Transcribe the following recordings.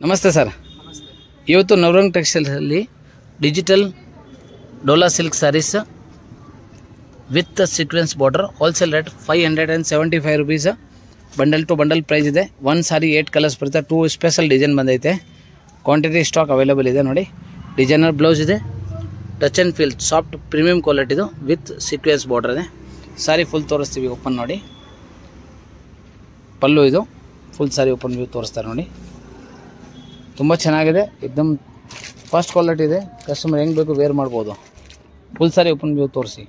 ನಮಸ್ತೆ ಸರ್ ನಮಸ್ತೆ ಇವತ್ತು ನವರಂಗ್ ಟೆಕ್ಸ್ಟೈಲ್ಸಲ್ಲಿ digital Dola silk saris with sequins border wholesale rate five hundred and seventy five rupees bundle to bundle price ಇದೆ one sari eight colours ಬರುತ್ತೆ two special design ಬಂದೈತೆ quantity stock available ಇದೆ ನೋಡಿ ಡಿಸೈನರ್ ಬ್ಲೌಸ್ ಇದೆ touch and feel soft premium ಕ್ವಾಲಿಟಿದು with sequins border ಇದೆ sari full ತೋರಿಸ್ತೀವಿ open ನೋಡಿ ಪಲ್ಲು ಇದು ಫುಲ್ ಸಾರಿ ಓಪನ್ ವ್ಯೂ ತೋರಿಸ್ತಾರೆ ನೋಡಿ ತುಂಬ ಚೆನ್ನಾಗಿದೆ ಎಕ್ದಮ್ ಫಸ್ಟ್ ಕ್ವಾಲಿಟಿ ಇದೆ ಕಸ್ಟಮರ್ ಹೆಂಗೆ ಬೇಕು ವೇರ್ ಮಾಡ್ಬೋದು ಫುಲ್ ಸಾರಿ ಓಪನ್ ವ್ಯೂ ತೋರಿಸಿ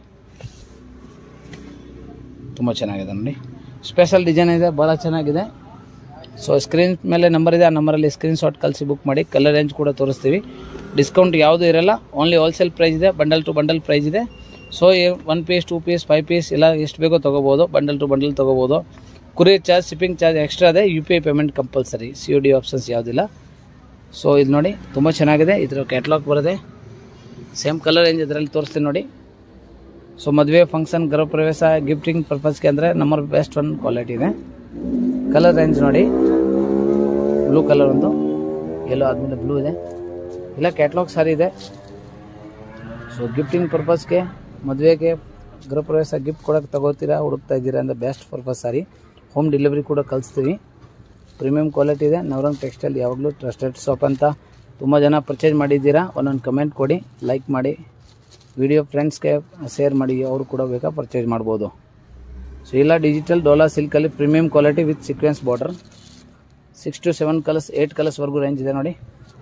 ತುಂಬ ಚೆನ್ನಾಗಿದೆ ನೋಡಿ ಸ್ಪೆಷಲ್ ಡಿಸೈನ್ ಇದೆ ಭಾಳ ಚೆನ್ನಾಗಿದೆ ಸೊ ಸ್ಕ್ರೀನ್ ಮೇಲೆ ನಂಬರ್ ಇದೆ ಆ ನಂಬರಲ್ಲಿ ಸ್ಕ್ರೀನ್ ಶಾಟ್ ಕಳಿಸಿ ಬುಕ್ ಮಾಡಿ ಕಲರ್ ರೇಂಜ್ ಕೂಡ ತೋರಿಸ್ತೀವಿ ಡಿಸ್ಕೌಂಟ್ ಯಾವುದೂ ಇರಲ್ಲ ಓನ್ಲಿ ಹೋಲ್ಸೇಲ್ ಪ್ರೈಸ್ ಇದೆ ಬಂಡಲ್ ಟು ಬಂಡಲ್ ಪ್ರೈಸ್ ಇದೆ so one piece two piece five piece ಎಲ್ಲ ಎಷ್ಟು ಬೇಕೋ ತೊಗೋಬೋದು ಬಂಡಲ್ ಟು ಬಂಡಲ್ ತೊಗೋಬೋದು courier charge shipping charge extra ಇದೆ U P I payment compulsory C O D options ಯಾವುದಿಲ್ಲ so ಇದು ನೋಡಿ ತುಂಬ ಚೆನ್ನಾಗಿದೆ ಇದರ ಕ್ಯಾಟ್ಲಾಗ್ ಬರುತ್ತೆ ಸೇಮ್ ಕಲರ್ ರೇಂಜ್ ಇದರಲ್ಲಿ ತೋರಿಸ್ತೀನಿ ನೋಡಿ ಸೊ ಮದುವೆ ಫಂಕ್ಷನ್ ಗೃಹ ಪ್ರವೇಶ ಗಿಫ್ಟಿಂಗ್ ಪರ್ಪಸ್ಗೆ ಅಂದರೆ ನಮ್ಮ ಬೆಸ್ಟ್ ಒನ್ ಕ್ವಾಲಿಟಿ ಇದೆ ಕಲರ್ ರೇಂಜ್ ನೋಡಿ ಬ್ಲೂ ಕಲರ್ ಒಂದು ಎಲ್ಲೋ ಆದಮೇಲೆ ಬ್ಲೂ ಇದೆ ಇಲ್ಲ ಕ್ಯಾಟ್ಲಾಗ್ ಸಾರಿ ಇದೆ ಸೊ ಗಿಫ್ಟಿಂಗ್ ಪರ್ಪಸ್ಗೆ ಮದುವೆಗೆ ಗೃಹ ಪ್ರವೇಶ ಗಿಫ್ಟ್ ಕೊಡೋಕೆ ತಗೋತೀರಾ ಹುಡುಕ್ತಾ ಇದ್ದೀರಾ ಅಂದರೆ best purpose sari home delivery ಕೂಡ ಕಳಿಸ್ತೀವಿ ಪ್ರೀಮಿಯಂ ಕ್ವಾಲಿಟಿ ಇದೆ ನವರಂಗ್ ಟೆಕ್ಸ್ಟೈಲ್ ಯಾವಾಗಲೂ ಟ್ರಸ್ಟೆಡ್ ಶಾಪ್ ಅಂತ ತುಂಬ ಜನ ಪರ್ಚೇಸ್ ಮಾಡಿದ್ದೀರಾ ಒಂದೊಂದು ಕಮೆಂಟ್ ಕೊಡಿ ಲೈಕ್ ಮಾಡಿ ವಿಡಿಯೋ ಫ್ರೆಂಡ್ಸ್ಗೆ ಶೇರ್ ಮಾಡಿ ಅವರು ಕೂಡ ಬೇಕಾ ಪರ್ಚೇಸ್ ಮಾಡ್ಬೋದು ಸೊ ಇಲ್ಲ ಡಿಜಿಟಲ್ ಡೋಲಾ ಸಿಲ್ಕಲ್ಲಿ premium quality with sequins border six to seven colours eight ಕಲರ್ಸ್ವರೆಗೂ ರೇಂಜ್ ಇದೆ ನೋಡಿ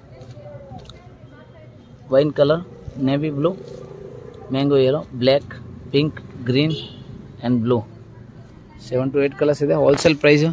wine colour navy blue mango yellow black pink green and blue seven to eight colours ಇದೆ wholesale price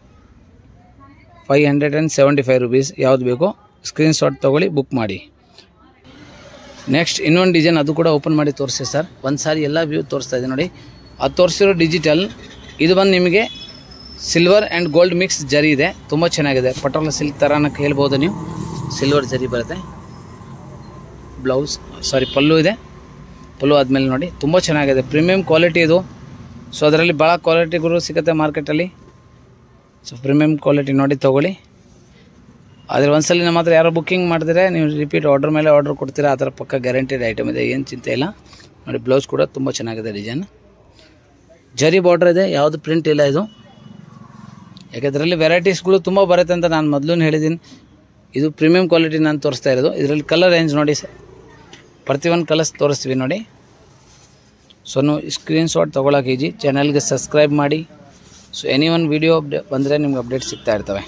five hundred and seventy five rupees ಯಾವ್ದು ಬೇಕೋ screen shot ತೊಗೊಳ್ಳಿ book ಮಾಡಿ next ಇನ್ನೊಂದು design ಅದು ಕೂಡ ಓಪನ್ ಮಾಡಿ ತೋರಿಸಿ ಸರ್ ಒಂದು ಸಾರಿ ಎಲ್ಲ ವ್ಯೂ ತೋರಿಸ್ತಾ ಇದೆ ನೋಡಿ ಅದು ತೋರಿಸಿರೋ ಡಿಜಿಟಲ್ ಇದು ಬಂದು ನಿಮಗೆ ಸಿಲ್ವರ್ ಆ್ಯಂಡ್ ಗೋಲ್ಡ್ ಮಿಕ್ಸ್ ಜರಿ ಇದೆ ತುಂಬ ಚೆನ್ನಾಗಿದೆ ಪಟೋಲ ಸಿಲ್ಕ್ ಥರನಕ್ಕೆ ಹೇಳ್ಬೋದು ನೀವು ಸಿಲ್ವರ್ ಜರಿ ಬರುತ್ತೆ ಬ್ಲೌಸ್ ಸಾರಿ ಪಲ್ಲು ಇದೆ ಪಲ್ಲು ಆದಮೇಲೆ ನೋಡಿ ತುಂಬ ಚೆನ್ನಾಗಿದೆ ಪ್ರೀಮಿಯಂ ಕ್ವಾಲಿಟಿ ಇದು ಸೊ ಅದರಲ್ಲಿ ಭಾಳ ಕ್ವಾಲಿಟಿಗಳು ಸಿಗುತ್ತೆ ಮಾರ್ಕೆಟಲ್ಲಿ ಸೊ ಪ್ರೀಮಿಯಂ ಕ್ವಾಲಿಟಿ ನೋಡಿ ತೊಗೊಳ್ಳಿ ಆದರೆ ಒಂದ್ಸಲ ನಮ್ಮ ಹತ್ರ ಯಾರೋ ಬುಕ್ಕಿಂಗ್ ಮಾಡಿದ್ರೆ ನೀವು ರಿಪೀಟ್ ಆರ್ಡರ್ ಮೇಲೆ ಆರ್ಡರ್ ಕೊಡ್ತೀರಾ ಆ ಥರ ಪಕ್ಕ ಗ್ಯಾರಂಟಿಡ್ ಐಟಮ್ ಇದೆ ಏನು ಚಿಂತೆ ಇಲ್ಲ ನೋಡಿ ಬ್ಲೌಸ್ ಕೂಡ ತುಂಬ ಚೆನ್ನಾಗಿದೆ ಡಿಸೈನ್ ಜರಿ ಬಾರ್ಡರ್ ಇದೆ ಯಾವುದು ಪ್ರಿಂಟ್ ಇಲ್ಲ ಇದು ಯಾಕೆಂದ್ರಲ್ಲಿ ವೆರೈಟೀಸ್ಗಳು ತುಂಬ ಬರುತ್ತೆ ಅಂತ ನಾನು ಮೊದಲು ಹೇಳಿದ್ದೀನಿ ಇದು ಪ್ರೀಮಿಯಂ ಕ್ವಾಲಿಟಿ ನಾನು ತೋರಿಸ್ತಾ ಇರೋದು ಇದರಲ್ಲಿ ಕಲರ್ ರೇಂಜ್ ನೋಡಿ ಸರ್ ಪ್ರತಿಯೊಂದು ಕಲರ್ಸ್ ತೋರಿಸ್ತೀವಿ ನೋಡಿ ಸೊ ನೀವು ಸ್ಕ್ರೀನ್ ಶಾಟ್ ತೊಗೊಳಕ್ಕೆ ಈಜಿ ಚಾನಲ್ಗೆ ಸಬ್ಸ್ಕ್ರೈಬ್ ಮಾಡಿ so any one video update ಬಂದರೆ ನಿಮ್ಗೆ ಅಪ್ಡೇಟ್ ಸಿಗ್ತಾ ಇರ್ತವೆ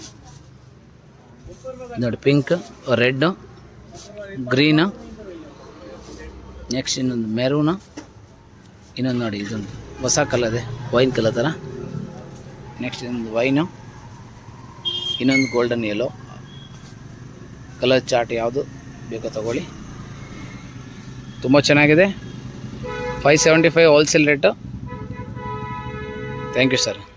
ನೋಡಿ ಪಿಂಕ್ ರೆಡ್ ಗ್ರೀನ್ ನೆಕ್ಸ್ಟ್ ಇನ್ನೊಂದು ಮೆರೂನ್ ಇನ್ನೊಂದು ನೋಡಿ ಇದೊಂದು ಹೊಸ ಕಲರ್ ಇದೆ ವೈನ್ ಕಲರ್ ಥರ ನೆಕ್ಸ್ಟ್ ಇನ್ನೊಂದು ವೈನು ಇನ್ನೊಂದು ಗೋಲ್ಡನ್ ಯೆಲ್ಲೋ ಕಲರ್ ಚಾರ್ಟ್ ಯಾವುದು ಬೇಕೋ ತಗೊಳ್ಳಿ ತುಂಬ ಚೆನ್ನಾಗಿದೆ five seventy five wholesale rate thank you sir